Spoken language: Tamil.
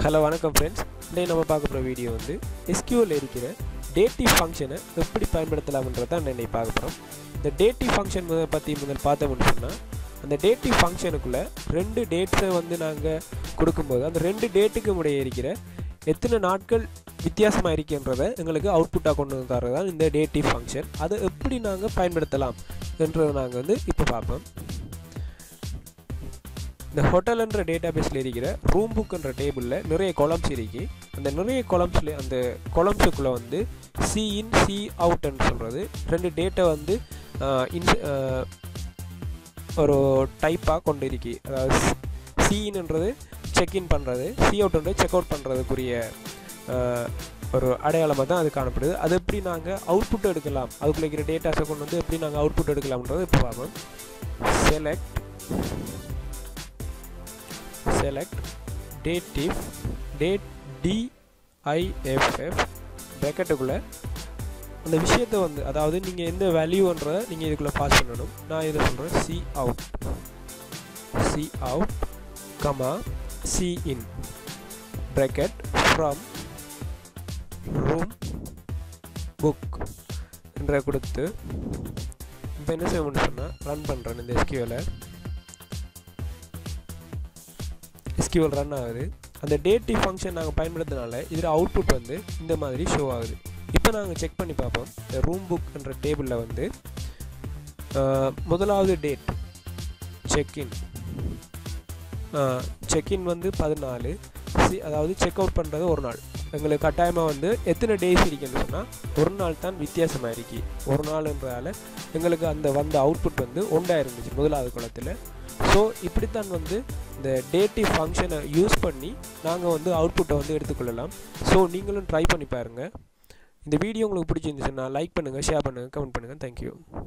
ஹலோ வணக்கம் ஃப்ரெண்ட்ஸ் இன்றைய நம்ம பார்க்க போகிற வீடியோ வந்து எஸ்கியூவில் இருக்கிற டேட்டிவ் ஃபங்க்ஷனை எப்படி பயன்படுத்தலாம்ன்றதை தான் இன்னைக்கு பார்க்க போகிறோம் இந்த டேட்டிவ் ஃபங்க்ஷன் முதல் பற்றி முதல் பார்த்தோம்னு சொன்னால் அந்த டேட்டிவ் ஃபங்க்ஷனுக்குள்ளே ரெண்டு டேட்ஸை வந்து நாங்கள் கொடுக்கும்போது அந்த ரெண்டு டேட்டுக்கு இடையே இருக்கிற எத்தனை நாட்கள் வித்தியாசமாக இருக்கின்றதை எங்களுக்கு அவுட்புட்டாக கொண்டு வந்து தரது தான் இந்த டேட்டிவ் ஃபங்க்ஷன் அதை எப்படி நாங்கள் பயன்படுத்தலாம் என்றதை நாங்கள் வந்து இப்போ பார்ப்போம் இந்த ஹோட்டல்ன்ற டேட்டா பேஸில் இருக்கிற ரூம் புக்குன்ற டேபிளில் நிறைய கொலம்ஸ் இருக்கு அந்த நிறைய கொலம்ஸில் அந்த கொலம்ஸுக்குள்ளே வந்து சி இன் சி அவுட்னு சொல்கிறது ரெண்டு டேட்டை வந்து இன் ஒரு டைப்பாக கொண்டு இருக்கு அதாவது சின்ன்றது செக்இன் பண்ணுறது சி அவுட்ன்றது செக் அவுட் பண்ணுறதுக்குரிய ஒரு அடையாளமாக தான் அது காணப்படுது அது எப்படி நாங்கள் அவுட்புட் எடுக்கலாம் அதுக்குள்ளே இருக்கிற டேட்டாஸை கொண்டு வந்து எப்படி நாங்கள் அவுட்புட் எடுக்கலாம்ன்றது இப்போ பார்ப்போம் select select dative date diff ப்ராக்கெட்டுக்குள்ளே அந்த விஷயத்தை வந்து அதாவது நீங்கள் எந்த வேல்யூன்றதை நீங்கள் இதுக்குள்ளே பாஸ் பண்ணணும் நான் இதை சொல்கிறேன் C out C out comma C in bracket from room book என்ற கொடுத்து இப்போ என்ன செய்யணும்னு சொன்னால் ரன் பண்ணுறேன் இந்த எஸ்கியூவில் எஸ்கியூஎல் ரன் ஆகுது அந்த டேட்டிவ் ஃபங்க்ஷன் நாங்கள் பயன்படுத்தினால இதில் அவுட்புட் வந்து இந்த மாதிரி ஷோ ஆகுது இப்போ நாங்கள் செக் பண்ணி பார்ப்போம் இந்த ரூம் புக் என்ற டேபிளில் வந்து முதலாவது டேட் செக்இன் செக்இன் வந்து பதினாலு சி அதாவது செக் அவுட் பண்ணுறது ஒரு நாள் எங்களுக்கு கட்டாயமாக வந்து எத்தனை டேஸ் இருக்குன்னு சொன்னால் ஒரு நாள் தான் வித்தியாசமாக இருக்கு ஒரு நாள்ன்றதால எங்களுக்கு அந்த வந்த அவுட்புட் வந்து ஒன்றா இருந்துச்சு முதலாவது குளத்தில் ஸோ இப்படித்தான் வந்து இந்த டேட்டிவ் ஃபங்க்ஷனை யூஸ் பண்ணி நாங்கள் வந்து அவுட்புட்டை வந்து எடுத்துக்கொள்ளலாம் ஸோ நீங்களும் ட்ரை பண்ணி பாருங்கள் இந்த வீடியோ உங்களுக்கு பிடிச்சிருந்துச்சுன்னா லைக் பண்ணுங்கள் ஷேர் பண்ணுங்கள் கமெண்ட் பண்ணுங்கள் தேங்க்யூ